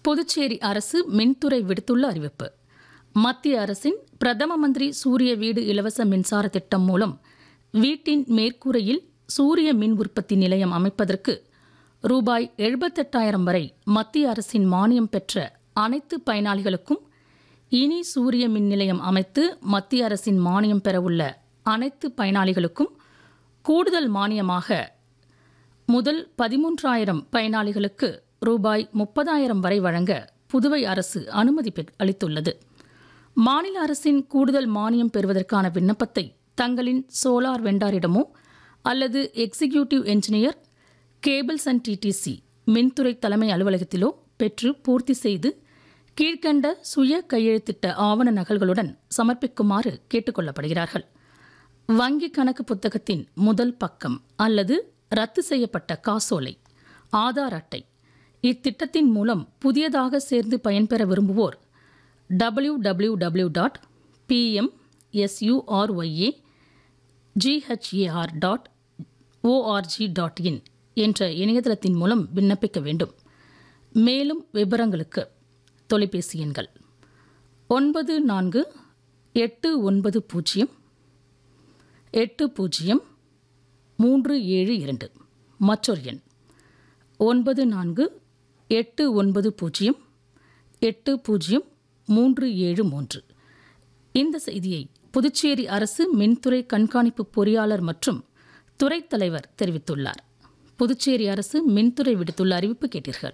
புதுச்சேரி அரசு மின்துறை விடுத்துள்ள அறிவிப்பு மத்திய அரசின் பிரதம மந்திரி சூரிய வீடு இலவச மின்சார திட்டம் மூலம் வீட்டின் மேற்கூரையில் சூரிய மின் உற்பத்தி நிலையம் அமைப்பதற்கு ரூபாய் எழுபத்தெட்டாயிரம் வரை மத்திய அரசின் மானியம் பெற்ற அனைத்து பயனாளிகளுக்கும் இனி சூரிய மின் நிலையம் அமைத்து மத்திய அரசின் மானியம் பெறவுள்ள அனைத்து பயனாளிகளுக்கும் கூடுதல் மானியமாக முதல் பதிமூன்றாயிரம் பயனாளிகளுக்கு ரூபாய் முப்பதாயிரம் வரை வழங்க புதுவை அரசு அனுமதி பெ- அளித்துள்ளது மாநில அரசின் கூடுதல் மானியம் பெறுவதற்கான விண்ணப்பத்தை தங்களின் சோலார் வெண்டாரிடமோ அல்லது executive engineer cables and DTC மின்துறை தலைமை அலுவலகத்திலோ பெற்று பூர்த்தி செய்து கீழ்க்கண்ட சுய கையெழுத்திட்ட ஆவண நகல்களுடன் சமர்ப்பிக்குமாறு கேட்டுக்கொள்ளப்படுகிறார்கள் வங்கி கணக்கு புத்தகத்தின் முதல் பக்கம் அல்லது ரத்து செய்யப்பட்ட காசோலை ஆதார் அட்டை இத்திட்டத்தின் மூலம் புதியதாக சேர்ந்து பயன்பெற விரும்புவோர் W W W dot PMSURYA GHAR dot ORG dot in என்ற இணையதளத்தின் மூலம் விண்ணப்பிக்க வேண்டும் மேலும் விவரங்களுக்கு தொலைபேசி எண்கள் ஒன்பது நான்கு எட்டு ஒன்பது பூஜ்ஜியம் எட்டு பூஜ்ஜியம் மூன்று ஏழு இரண்டு மற்றொரு எண் ஒன்பது நான்கு எட்டு ஒன்பது பூஜ்ஜியம் எட்டு பூஜ்ஜியம் மூன்று ஏழு மூன்று இந்த செய்தியை புதுச்சேரி அரசு மின்துறை கண்காணிப்பு பொறியாளர் மற்றும் துறைத் தலைவர் தெரிவித்துள்ளார் புதுச்சேரி அரசு மின்துறை விடுத்துள்ள அறிவிப்பு கேட்டீர்கள்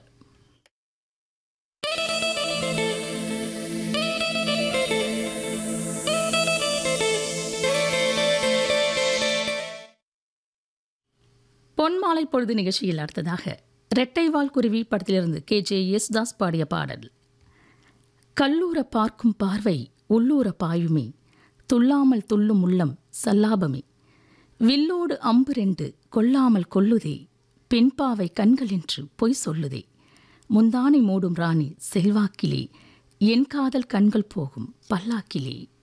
பொன்மாலை பொழுது நிகழ்ச்சியில் அடுத்ததாக ரெட்டைவால் குருவி படத்திலிருந்து கே ஜே யேசுதாஸ் பாடிய பாடல் கல்லூர பார்க்கும் பார்வை உள்ளூர பாயுமே துள்ளாமல் துள்ளும் உள்ளம் சல்லாபமே வில்லோடு அம்பு ரெண்டு கொல்லாமல் கொல்லுதே பெண்பாவை கண்கள் என்று பொய் சொல்லுதே முந்தானை மூடும் ராணி செல்வாக்கிலே என் காதல் கண்கள் போகும் பல்லாக்கிலே